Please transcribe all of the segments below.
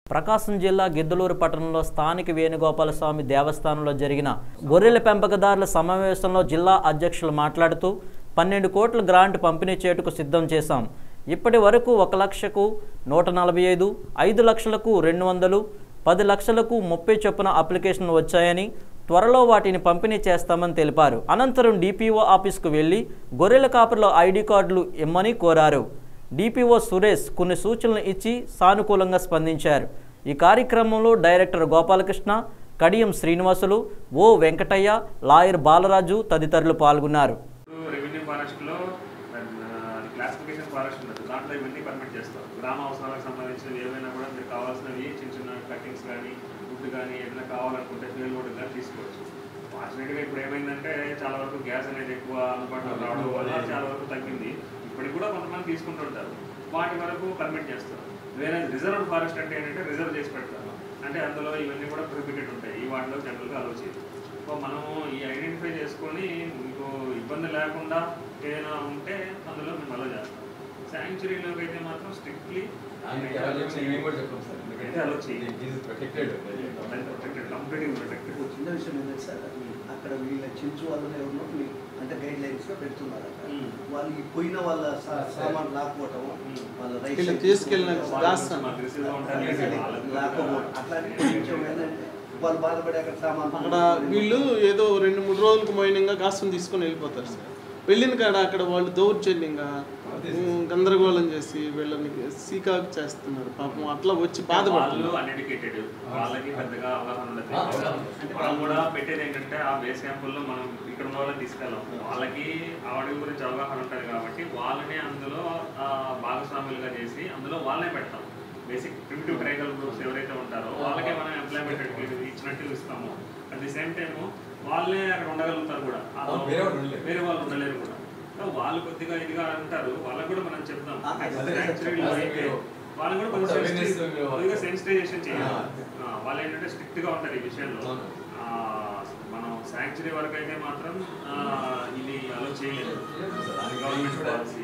ప్రకాశం జిల్లా గిద్దలూరు పట్టణంలో స్థానిక వేణుగోపాల స్వామి దేవస్థానంలో జరిగిన గొర్రెల పెంపకదారుల సమావేశంలో జిల్లా అధ్యక్షులు మాట్లాడుతూ పన్నెండు కోట్ల గ్రాంట్ పంపిణీ చేటుకు సిద్ధం చేశాం ఇప్పటి వరకు ఒక లక్షకు నూట నలభై ఐదు ఐదు లక్షలకు రెండు వందలు పది లక్షలకు ముప్పై చొప్పున అప్లికేషన్లు వచ్చాయని త్వరలో వాటిని పంపిణీ చేస్తామని తెలిపారు అనంతరం డిపిఓ ఆఫీస్కు వెళ్లి గొర్రెల కాపర్ల ఐడి కార్డులు ఇమ్మని కోరారు డిపిఓ సురేష్ కొన్ని సూచనలు ఇచ్చి సానుకూలంగా స్పందించారు ఈ కార్యక్రమంలో director Gopalakrishna Kadiyam Srinivasulu O Venkataiah lawyer Balaraju తదితరులు పాల్గొన్నారు రెవెన్యూ ఫారెస్ట్ లో క్లాసిఫికేషన్ ఫారెస్ట్ ఉండదు దాంట్లో ఇవన్నీ పర్మిట్ చేస్తారు గ్రామ అవసరాలకు సంబంధించినవి ఏమైనా కూడా మీరు కావాల్సినవి చిన్న చిన్న కటింగ్స్ కానీ వుడ్ కానీ ఏదైనా కావాలనుకుంటే ఫీల్ వుడ్ కానీ తీసుకోవచ్చు ఫార్చునేట్గా ఇప్పుడు ఏమైందంటే చాలా వరకు గ్యాస్ అనేది ఎక్కువ అందుబాటులో రావడం వల్ల చాలా వరకు తగ్గింది ఇప్పటికి కూడా కొంతమంది తీసుకుంటుంటారు వాటి వరకు పర్మిట్ చేస్తారు వేరే రిజర్వ్ ఫారెస్ట్ అంటే ఏంటంటే రిజర్వ్ చేసి పెడతారు అంటే అందులో ఇవన్నీ కూడా ప్రొహిబిటెడ్ ఉంటాయి ఈ వాటిలో జనరల్గా అలో చేయదు సో మనము ఈ ఐడెంటిఫై చేసుకొని మీకు ఇబ్బంది లేకుండా ఏదైనా ఉంటే అందులో మేము అలో చేస్తాం శాంక్చురీలోకి అయితే మాత్రం స్ట్రిక్ట్లీ దానికి ఎలా చెప్పినా ఏమీ కూడా చెప్పం సార్ అయితే అలో చేయి ఎందుకంటే ఈజ్ ప్రొటెక్టెడ్ ప్రొటెక్టెడ్ కంప్లీట్గా ప్రొటెక్టెడ్ ఒక చిన్న విషయం ఏంటంటే సార్ అక్కడ వీళ్ళ చెంచు వాళ్ళని ఎవరినో మీ- అంటే గైడ్ లైన్స్ గా పెడుతున్నారు అక్కడ. మ్మ్. వాళ్ళు ఈ పోయిన వాళ్ళ సా- సామాన్ లాక్కోవటం మ్మ్. వాళ్ళ రైట్ వీళ్ళు సైడ్ తీసుకెళ్ళిన వాళ్ళ దాస్తాను. మాకు రిసీవ్ ఉంటారు లాక్కోవడం అట్లాంటి కొంచెం ఏంటంటే వాళ్ళు బాధపడి అక్కడ సామాన్ అక్కడ వీళ్ళు ఏదో రెండు మూడు రోజులకు పోయినంగా కాసుని తీసుకొని వెళ్ళిపోతారు సార్ వెళ్ళిన కాడ అక్కడ వాళ్ళు దౌర్జన్యంగా ఉమ్, గందరగోళం చేసి వీళ్ళని సీకాకు చేస్తున్నారు పాపం అట్లా వచ్చి వాళ్ళు బాధపడుతున్నారు అన్ఎడ్యుకేటెడ్ వాళ్ళకి పెద్దగా అవగాహన ఉండదు ఆ, అవును. మనం కూడా పెట్టేది ఏంటంటే ఆ బేస్ క్యాంపుల్లో మనం ఇక్కడ ఉన్న వాళ్ళని తీసుకెళ్ళాం వాళ్ళకి ఆ అడవి గురించి అవగాహన ఉంటుంది కాబట్టి వాళ్ళని అందులో ఆ, భాగస్వాములుగా చేసి అందులో వాళ్ళనే పెడతాం బేసిక్ ప్రిమిటివ్ ట్రైబల్ గ్రూప్స్ ఎవరైతే ఉంటారో వాళ్ళకే మనం ఎంప్లాయ్మెంట్ ఇచ్చినట్టు ఇస్తాము అట్ ది సేమ్ టైం వాళ్ళే అక్కడ ఉండగలుగుతారు కూడా ఆ, ఆ, వేరే వాళ్ళు ఉండలేరు. వేరే వాళ్ళు ఉండలేరు కూడా సో వాళ్ళు కొద్దిగా ఇదిగా అంటారు వాళ్ళకి కూడా మనం చెప్తాం ఆ, అదే, అదే. Sanctuary లో అయితే వాళ్ళు కూడా కొంచెం అప్పుడు awareness sensitive- మీరు- కొద్దిగా సెన్సిటైజేషన్ చేయాలి ఆ. ఆ, వాళ్ళు ఏంటంటే స్ట్రిక్ట్ గా ఉంటారు ఈ విషయంలో అవును. ఆ, మనం శాంక్చురీ వరకు అయితే మాత్రం ఆ, ఇది అలో చేయలేదు దానికి గవర్నమెంట్ కూడా- పాలసీ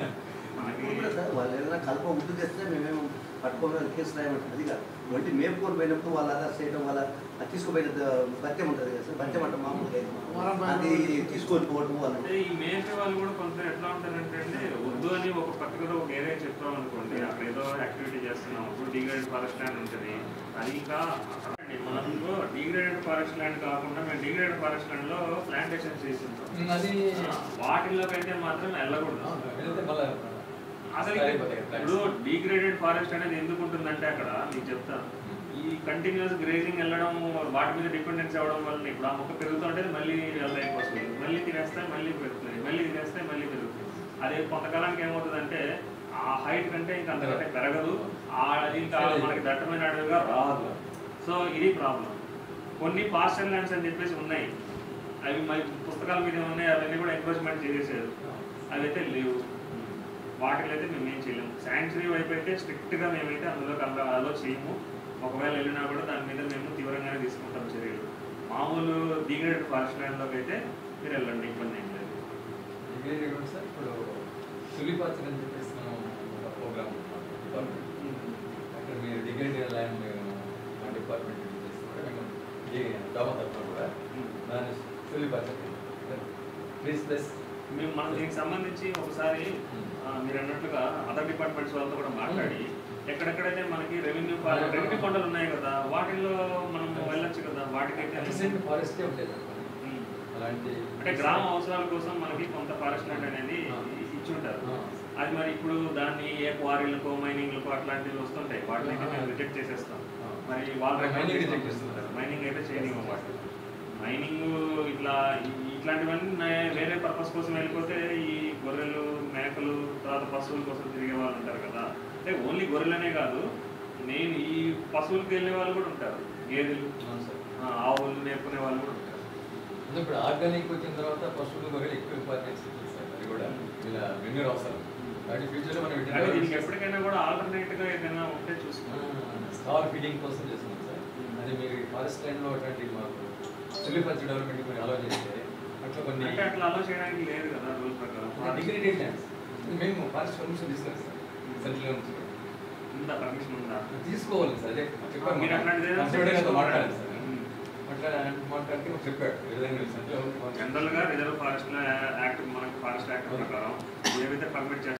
మనకి ఇప్పుడు సార్ వాళ్ళు ఏదైనా కలప ఉద్దు తెస్తే మేమేమో పట్టుకోవాలి కేసు రాయమంటే అది కాదు వంటి మేపుకొని పోయినప్పుడు వాళ్ళు అలా చేయడం వల్ల అది తీసుకుపోయిన ద- భత్యం ఉంటుంది కదా సార్ భత్యం అంటే మామూలుగా అయితే అది తీసుకొని పోవడం వాళ్ళు అంటే ఈ మేపే వాళ్ళు కూడా కొంత ఎట్లా ఉంటారంటే అండి వద్దు అని ఒక పర్టికులర్ ఒక ఏరియా చెప్తాం అనుకోండి అక్కడ ఏదో యాక్టివిటీ చేస్తున్నాం ఇప్పుడు డిగ్రేడెడ్ ఫారెస్ట్ ల్యాండ్ ఉంటుంది అది ఇంకా అక్కడ మనం డిగ్రేడెడ్ ఫారెస్ట్ ల్యాండ్ కాకుండా మేము డిగ్రేడెడ్ ఫారెస్ట్ ల్యాండ్ లో ప్లాంటేషన్ చేసి ఉంటాం ఉమ్, అది ఆ, వాటిల్లోకి అయితే మాత్రం వెళ్ళకూడదు అవును, వెళ్తే మళ్ళా అసలు అయిపోతాయి కదా ఇప్పుడు plants. డిగ్రేడెడ్ ఫారెస్ట్ అనేది ఎందుకు ఉంటుందంటే అక్కడ మీకు చెప్తాను ఈ కంటిన్యూస్ గ్రేజింగ్ వెళ్ళడం వాటి మీద డిపెండెన్స్ అవ్వడం వల్ల ఇప్పుడు ఆ మొక్క పెరుగుతుంటే మళ్ళీ వెళ్తాయి పశువులు మళ్ళీ తినేస్తాయి మళ్ళీ పెరుగుతాయి మళ్ళీ తినేస్తాయి మళ్ళీ పెరుగుతాయి అదే కొంతకాలానికి ఏమవుతుందంటే ఆ హైట్ కంటే ఇంకా అంతకంటే పెరగదు ఆ అది ఇంకా మనకి దట్టమైన అడవిగా రాదు సో ఇది ప్రాబ్లం కొన్ని పాస్టర్ ల్యాండ్స్ అని చెప్పేసి ఉన్నాయి అవి మరి పుస్తకాల మీద ఉన్నాయి అవన్నీ కూడా ఎంక్రోచ్మెంట్ చేసేసారు అవి అయితే లేవు వాటిలో అయితే మేము ఏం చేయలేము శాంక్చురీ వైపు అయితే స్ట్రిక్ట్గా మేమైతే అందులో కల్లా అలో చేయము ఒకవేళ వెళ్ళినా కూడా దాని మీద మేము తీవ్రంగానే తీసుకుంటాం చర్యలు మామూలు డిగ్రేడెడ్ ఫారెస్ట్ ల్యాండ్లోకి అయితే మీరు వెళ్ళండి ఇబ్బంది ఏం లేదు డిగ్రీ కూడా సార్ ఇప్పుడు సులిపాచర్ అని చెప్పేసి మనం ఒక ప్రోగ్రామ్ డిపార్ట్మెంట్ అక్కడ మీరు డిగ్రీ ల్యాండ్ మా డిపార్ట్మెంట్ చేస్తున్నారు మేము డాబా తరఫున కూడా దాన్ని సులిపాచర్ ప్లీజ్ ప్లస్ మేము మనం దీనికి సంబంధించి ఒకసారి ఆ, మీరు అన్నట్లుగా అదర్ డిపార్ట్మెంట్స్ వాళ్ళతో కూడా మాట్లాడి ఎక్కడెక్కడైతే మనకి రెవెన్యూ రెవెన్యూ కొండలు ఉన్నాయి కదా వాటిల్లో మనం వెళ్ళొచ్చు కదా వాటికైతే అసిస్టెంట్ ఫారెస్టే ఉంటుంది ఉమ్. అలాంటి అంటే గ్రామ అవసరాల కోసం మనకి కొంత ఫారెస్ట్ ల్యాండ్ అనేది ఆ. ఇచ్చుంటారు ఆ. అది మరి ఇప్పుడు దాన్ని ఏ క్వారీలకు మైనింగ్లకు అట్లాంటివి వస్తుంటాయి వాటిని అయితే మేము రిజెక్ట్ చేసేస్తాం ఆ. మరి వాళ్ళు Mining రికమెండ్ reject చేస్తున్నారు చేస్తున్నారు. మైనింగ్ అయితే చేయనివ్వం వాటి మైనింగ్ ఇట్లా ఈ- ఇట్లాంటివన్నీ నే- వేరే పర్పస్ కోసం వెళ్ళిపోతే ఈ గొర్రెలు మేకలు తర్వాత పశువుల కోసం తిరిగే వాళ్ళు ఉంటారు కదా అంటే ఓన్లీ గొర్రెలనే కాదు నేను ఈ పశువులకు వెళ్ళే వాళ్ళు కూడా ఉంటారు గేదెలు అవును సార్ ఆ, ఆవులు నేర్పుకునే వాళ్ళు కూడా ఉంటారు అంటే ఇప్పుడు ఆర్గానిక్ వచ్చిన తర్వాత పశువులు గొర్రెలు ఎక్కువ ఇంపార్టెన్స్ ఇస్తుంది సార్ అది కూడా ఇలా మెన్యూర్ అవసరం కాబట్టి ఫ్యూచర్లో మనం కానీ దీనికి ఎప్పటికైనా కూడా ఆల్టర్నేట్ గా ఏదైనా ఉంటే చూసుకోవాలి స్టార్ ఫీడింగ్ కోసం చేస్తున్నాం సార్ అది మీరు ఫారెస్ట్ ల్యాండ్లో అటువంటి మాకు సిలిఫర్స్ డెవలప్మెంట్ కొన్ని అలౌ చేస్తే అట్లా కొన్ని అంటే అట్లా అలో చేయడానికి లేదు కదా రూల్ ప్రకారం డిగ్రేడెడ్ ల్యాండ్స్ మేము ఫారెస్ట్ పర్మిషన్ తీసుకున్నాం సార్ సెంట్రల్ నుంచి ఉందా పర్మిషన్ ఉందా తీసుకోవాలి సార్ అదే చెప్పాను మీరు అట్లాంటిది ఏదైనా కన్సల్టెంట్ గారితో తీసుకోవాలి. మాట్లాడాలి సార్ మాట్లాడ మాట్లాడితే మాకు చెప్పాడు ఈ విధంగా జనరల్ గా రిజర్వ్ ఫారెస్ట్ యాక్ట్ మనకి ఫారెస్ట్ యాక్ట్ ప్రకారం ఏవైతే పర్మిట్